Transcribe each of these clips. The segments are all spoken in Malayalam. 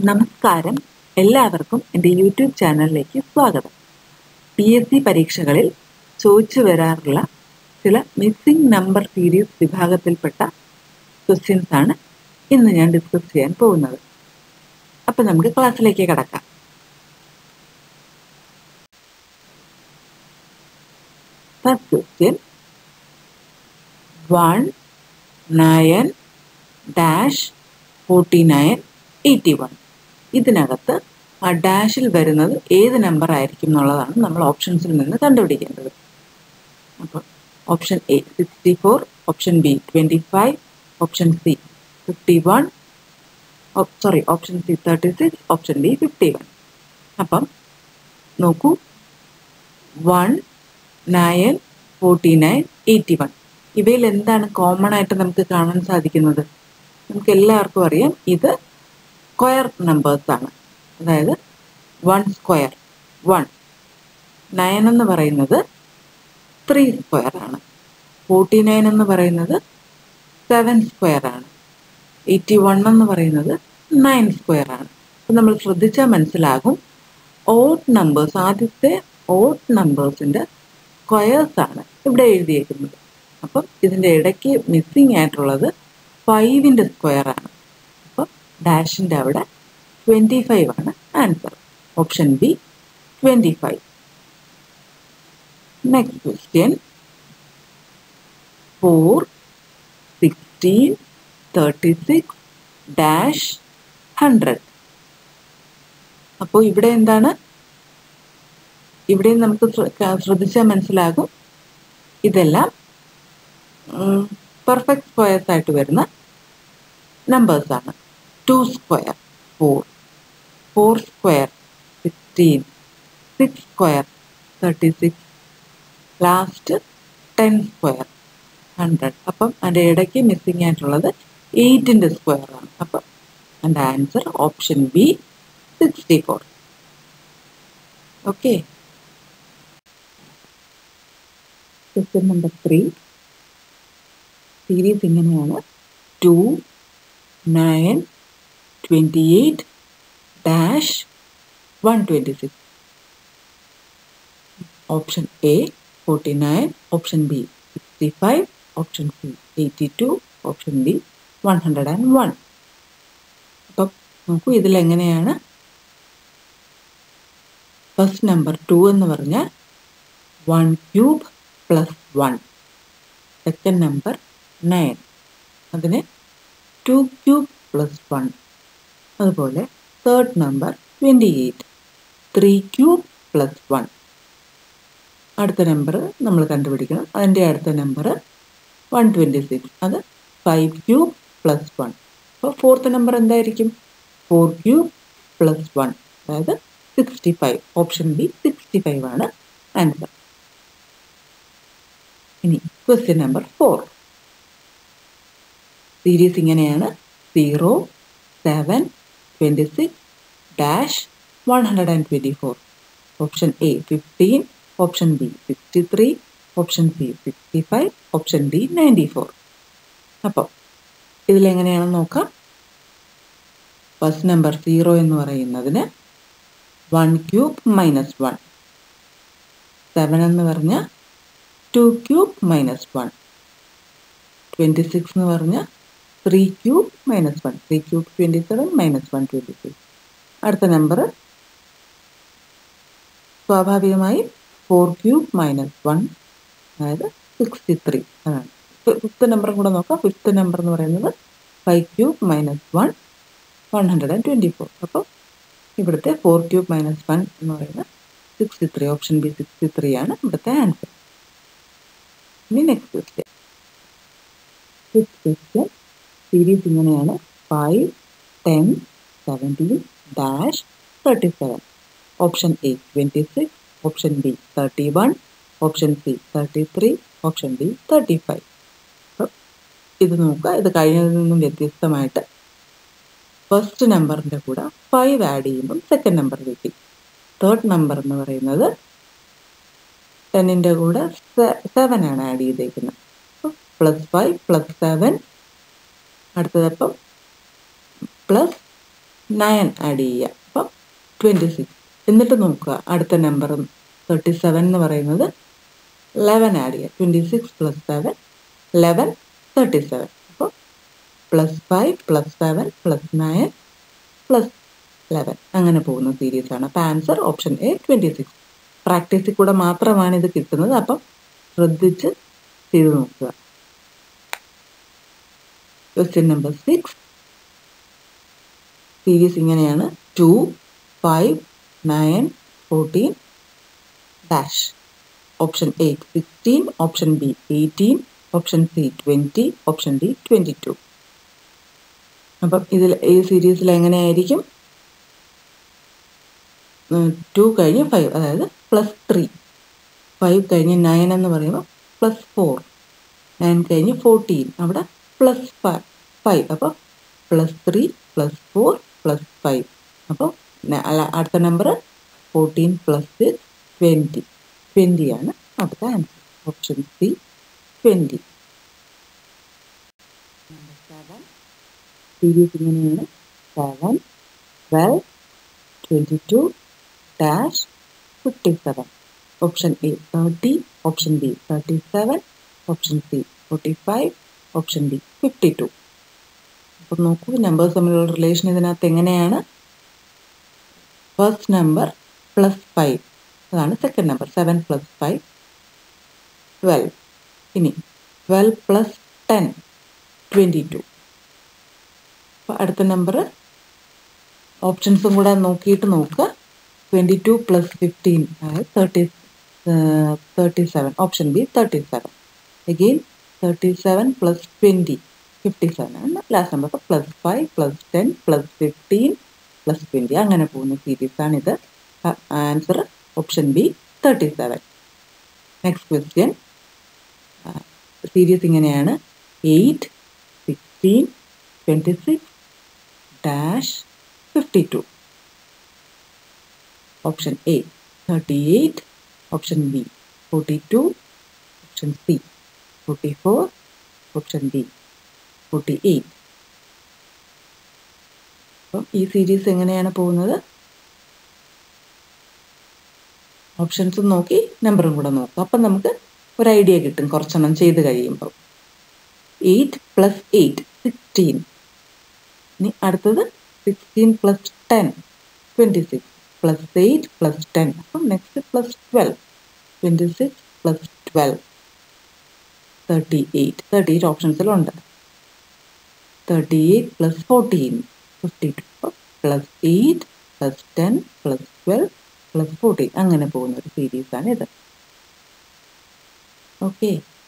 നമസ്കാരം എല്ലാവർക്കും എൻ്റെ യൂട്യൂബ് ചാനലിലേക്ക് സ്വാഗതം പി എസ് സി പരീക്ഷകളിൽ ചോദിച്ചു വരാറുള്ള ചില മിസ്സിംഗ് നമ്പർ സീരീസ് വിഭാഗത്തിൽപ്പെട്ട ക്വസ്റ്റ്യൻസ് ആണ് ഇന്ന് ഞാൻ ഡിസ്കസ് ചെയ്യാൻ പോകുന്നത് അപ്പം നമുക്ക് ക്ലാസ്സിലേക്ക് കടക്കാം first question one nine dash forty nine eighty one ഇതിനകത്ത് ആ ഡാഷിൽ വരുന്നത് ഏത് നമ്പർ ആയിരിക്കും എന്നുള്ളതാണ് നമ്മൾ ഓപ്ഷൻസിൽ നിന്ന് കണ്ടുപിടിക്കേണ്ടത് അപ്പോൾ option A sixty four option B twenty five option C fifty one sorry option C thirty six option D fifty one അപ്പം നോക്കൂ one nine forty nine eighty one ഇവയിൽ എന്താണ് കോമൺ ആയിട്ട് നമുക്ക് കാണാൻ സാധിക്കുന്നത് നമുക്ക് എല്ലാവർക്കും അറിയാം ഇത് സ്ക്വയർ നമ്പേഴ്സ് ആണ് അതായത് വൺ സ്ക്വയർ വൺ നയൻ എന്ന് പറയുന്നത് ത്രീ സ്ക്വയർ ആണ് ഫോർട്ടി നയൻ എന്ന് പറയുന്നത് സെവൻ സ്ക്വയർ ആണ് എയ്റ്റി വൺ എന്ന് പറയുന്നത് നയൻ സ്ക്വയർ ആണ് അപ്പം നമ്മൾ ശ്രദ്ധിച്ചാൽ മനസ്സിലാകും ഓട്ട് നമ്പേഴ്സ് ആദ്യത്തെ ഓട്ട് നമ്പേഴ്സിൻ്റെ സ്ക്വയേഴ്സ് ആണ് ഇവിടെ എഴുതിയേക്കുന്നത് അപ്പം ഇതിൻ്റെ ഇടയ്ക്ക് മിസ്സിങ് ആയിട്ടുള്ളത് ഫൈവിൻ്റെ സ്ക്വയർ ആണ് അപ്പം ഡാഷിൻ്റെ അവിടെ ട്വൻറ്റി ഫൈവ് ആണ് answer option B twenty five next question four sixteen thirty six dash hundred അപ്പോൾ ഇവിടെ എന്താണ് ഇവിടെ നമുക്ക് ശ്രദ്ധിച്ചാൽ മനസ്സിലാകും ഇതെല്ലാം പെർഫെക്റ്റ് സ്ക്വയർസ് ആയിട്ട് വരുന്ന നമ്പേഴ്സ് ആണ് two square four four square sixteen six square thirty six last ten square hundred അപ്പം അതിൻ്റെ ഇടയ്ക്ക് മിസ്സിങ് ആയിട്ടുള്ളത് എയ്റ്റിൻ്റെ സ്ക്വയർ ആണ് അപ്പം എൻ്റെ answer option B sixty four okay question number three series ഇങ്ങനെയാണ് two nine twenty eight dash one twenty six option A forty nine option B sixty five option C eighty two option D one hundred and one അപ്പം നോക്കൂ ഇതിലെങ്ങനെയാണ് ഫസ്റ്റ് നമ്പർ ടു എന്ന് പറഞ്ഞാൽ one cube plus one second number nine അതിന് ടു ക്യൂബ് പ്ലസ് വൺ അതുപോലെ third number twenty eight three cube plus one അടുത്ത നമ്പർ നമ്മൾ കണ്ടുപിടിക്കണം അതിൻ്റെ അടുത്ത നമ്പർ വൺ ട്വൻറ്റി സിക്സ് അത് ഫൈവ് ക്യൂബ് പ്ലസ് വൺ അപ്പോൾ ഫോർത്ത് നമ്പർ എന്തായിരിക്കും ഫോർ ക്യൂബ് പ്ലസ് വൺ അതായത് sixty five option B sixty five ആണ് ആൻസർ ഇനി ക്വസ്റ്റ്യൻ നമ്പർ ഫോർ സീരീസ് ഇങ്ങനെയാണ് zero seven twenty six dash one hundred and twenty four option A fifteen option B sixty three option C sixty five option D ninety four അപ്പോൾ ഇതിലെങ്ങനെയാണെന്ന് നോക്കാം ഫസ്റ്റ് നമ്പർ സീറോ എന്ന് പറയുന്നതിന് one cube minus one seven എന്ന് പറഞ്ഞാൽ two cube minus one twenty six എന്ന് പറഞ്ഞാൽ three cube minus one three cube twenty seven minus one twenty six അടുത്ത നമ്പർ സ്വാഭാവികമായി ഫോർ ക്യൂബ് മൈനസ് വൺ അതായത് സിക്സ്റ്റി ത്രീ അതാണ് ഫിഫ്ത്ത് നമ്പറും കൂടെ നോക്കാം ഫിഫ്ത്ത് നമ്പർ എന്ന് പറയുന്നത് five cube minus one one hundred and twenty four അപ്പോൾ ഇവിടുത്തെ ഫോർ ക്യൂബ് മൈനസ് വൺ എന്ന് പറയുന്നത് sixty three option B sixty three ആണ് ഇവിടുത്തെ ആൻസർ ഇനി next question fifth question series ഇങ്ങനെയാണ് five ten seventeen dash thirty seven option A twenty six option B thirty one option C thirty three option D thirty five അപ്പം ഇത് നോക്കുക ഇത് കഴിഞ്ഞതിൽ നിന്നും വ്യത്യസ്തമായിട്ട് ഫസ്റ്റ് നമ്പറിൻ്റെ കൂടെ ഫൈവ് ആഡ് ചെയ്യുമ്പം സെക്കൻഡ് നമ്പർ കിട്ടി തേർഡ് നമ്പർ എന്ന് പറയുന്നത് ടെന്നിൻ്റെ കൂടെ സെവൻ ആണ് ആഡ് ചെയ്തേക്കുന്നത് പ്ലസ് ഫൈവ് പ്ലസ് സെവൻ അടുത്തതപ്പം പ്ലസ് നയൻ ആഡ് ചെയ്യുക അപ്പം ട്വൻറ്റി സിക്സ് എന്നിട്ട് നോക്കുക അടുത്ത നമ്പർ തേർട്ടി സെവൻ എന്ന് പറയുന്നത് ലെവൻ ആഡ് ചെയ്യുക twenty six plus seven eleven thirty seven അപ്പോൾ plus five plus seven plus nine plus eleven അങ്ങനെ പോകുന്ന സീരീസ് ആണ് അപ്പോൾ answer option A twenty six പ്രാക്ടീസിൽ കൂടെ മാത്രമാണ് ഇത് കിട്ടുന്നത് അപ്പം ശ്രദ്ധിച്ച് ചെയ്ത് നോക്കുക ക്വസ്റ്റ്യൻ നമ്പർ സിക്സ് സീരീസ് ഇങ്ങനെയാണ് two five nine fourteen dash option A sixteen option B eighteen option C twenty option D twenty two അപ്പം ഇതിൽ ഈ സീരീസിൽ എങ്ങനെയായിരിക്കും ടു കഴിഞ്ഞ് ഫൈവ് അതായത് പ്ലസ് ത്രീ ഫൈവ് കഴിഞ്ഞ് നയൻ എന്ന് പറയുമ്പോൾ പ്ലസ് ഫോർ നയൻ കഴിഞ്ഞ് ഫോർട്ടീൻ അവിടെ പ്ലസ് ഫൈവ് അപ്പോൾ plus three plus four plus five അപ്പോൾ അടുത്ത number fourteen plus six twenty ട്വൻറ്റിയാണ് അടുത്ത answer option C twenty number seven series ഇങ്ങനെയാണ് seven twelve twenty two dash fifty seven option A thirty option B thirty seven option C forty five option D fifty two അപ്പം നോക്കൂ നമ്പേഴ്സ് തമ്മിലുള്ള റിലേഷൻ ഇതിനകത്ത് എങ്ങനെയാണ് ഫസ്റ്റ് നമ്പർ പ്ലസ് ഫൈവ് അതാണ് second number seven plus five twelve ഇനി twelve plus ten twenty two അപ്പോൾ അടുത്ത നമ്പർ ഓപ്ഷൻസും കൂടെ നോക്കിയിട്ട് നോക്കുക ട്വൻറ്റി ടു പ്ലസ് ഫിഫ്റ്റീൻ അതായത് thirty thirty seven option B thirty seven again thirty seven plus twenty fifty seven ആണ് ലാസ്റ്റ് നമ്പർ അപ്പോൾ plus five plus ten plus fifteen plus twenty അങ്ങനെ പോകുന്ന സീരീസാണിത് answer option B thirty seven next question series ഇങ്ങനെയാണ് eight sixteen twenty six dash fifty two option A thirty eight option B forty two option C forty four option D forty eight അപ്പം ഈ സീരീസ് എങ്ങനെയാണ് പോകുന്നത് ഓപ്ഷൻസ് നോക്കി നമ്പറും കൂടെ നോക്കുക അപ്പം നമുക്ക് ഒരു ഐഡിയ കിട്ടും കുറച്ചെണ്ണം ചെയ്ത് കഴിയുമ്പോൾ എയ്റ്റ് പ്ലസ് എയ്റ്റ് സിക്സ്റ്റീൻ ഇനി അടുത്തത് sixteen plus ten twenty six plus eight plus ten അപ്പം next plus twelve twenty six plus twelve thirty eight thirty eight ഓപ്ഷൻസിലുണ്ട് thirty eight plus fourteen fifty two plus eight plus ten plus twelve plus fourteen അങ്ങനെ പോകുന്ന ഒരു സീരീസാണ് ഇത് okay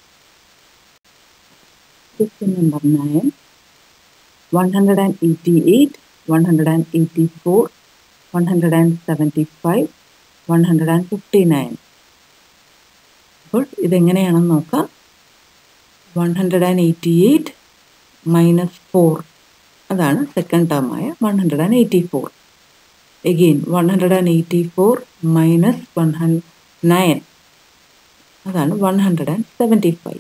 question number nine one hundred and eighty eight one hundred and eighty four one hundred and seventy five one hundred and fifty nine അപ്പോൾ ഇതെങ്ങനെയാണെന്ന് നോക്കാം one hundred and eighty eight minus four അതാണ് സെക്കൻഡ് ടേമായ one hundred and eighty four again one hundred and eighty four minus one hun nine അതാണ് one hundred and seventy five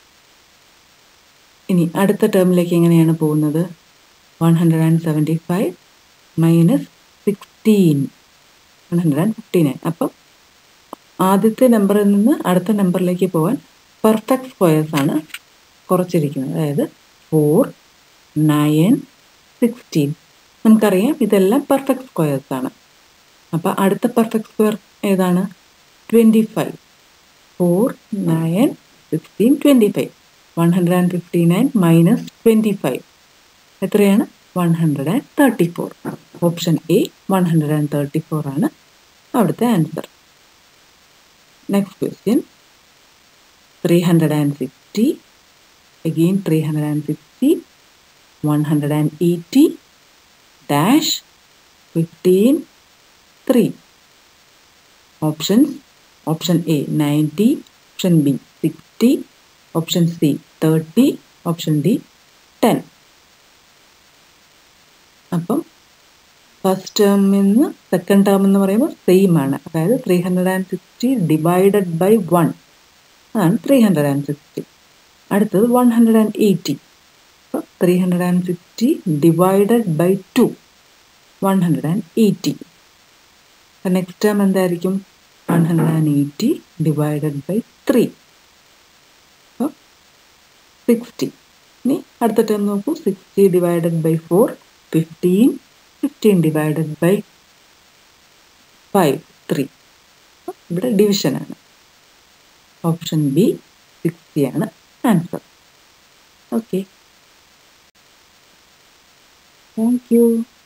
ഇനി അടുത്ത ടേമിലേക്ക് എങ്ങനെയാണ് പോകുന്നത് one hundred and seventy five minus sixteen one hundred and fifty nine അപ്പം ആദ്യത്തെ നമ്പറിൽ നിന്ന് അടുത്ത നമ്പറിലേക്ക് പോകാൻ പെർഫെക്റ്റ് സ്ക്വയേഴ്സ് ആണ് കുറച്ചിരിക്കുന്നത് അതായത് ഫോർ നയൻ സിക്സ്റ്റീൻ നമുക്കറിയാം ഇതെല്ലാം പെർഫെക്റ്റ് സ്ക്വയേഴ്സ് ആണ് അപ്പോൾ അടുത്ത പെർഫെക്റ്റ് സ്ക്വയർ ഏതാണ് twenty five four nine sixteen twenty five one hundred and fifty nine minus twenty five എത്രയാണ് one hundred and thirty four option A one hundred and thirty four ആണ് അവിടുത്തെ answer next question three hundred and sixty again 360 180 dash 15 3 options option A 90 option B 60 option C 30 option D 10 അപ്പം ഫസ്റ്റ് ടേമിൽ നിന്ന് സെക്കൻഡ് ടേം എന്ന് പറയുമ്പോൾ സെയിം ആണ് അതായത് three hundred and sixty divided by one അതാണ് ത്രീ ഹൺഡ്രഡ് ആൻഡ് സിക്സ്റ്റി അടുത്തത് വൺ ഹൺഡ്രഡ് ആൻഡ് എയ്റ്റി അപ്പോൾ three hundred and sixty divided by two one hundred and eighty next term എന്തായിരിക്കും one hundred and eighty divided by three അപ്പോൾ സിക്സ്റ്റി ഇനി അടുത്ത ടേം നോക്കൂ sixty divided by four fifteen fifteen divided by five three ഇവിടെ ഡിവിഷനാണ് ഓപ്ഷൻ ബി സിക്സ്റ്റിയാണ് ആൻസർ ഓക്കെ താങ്ക് യു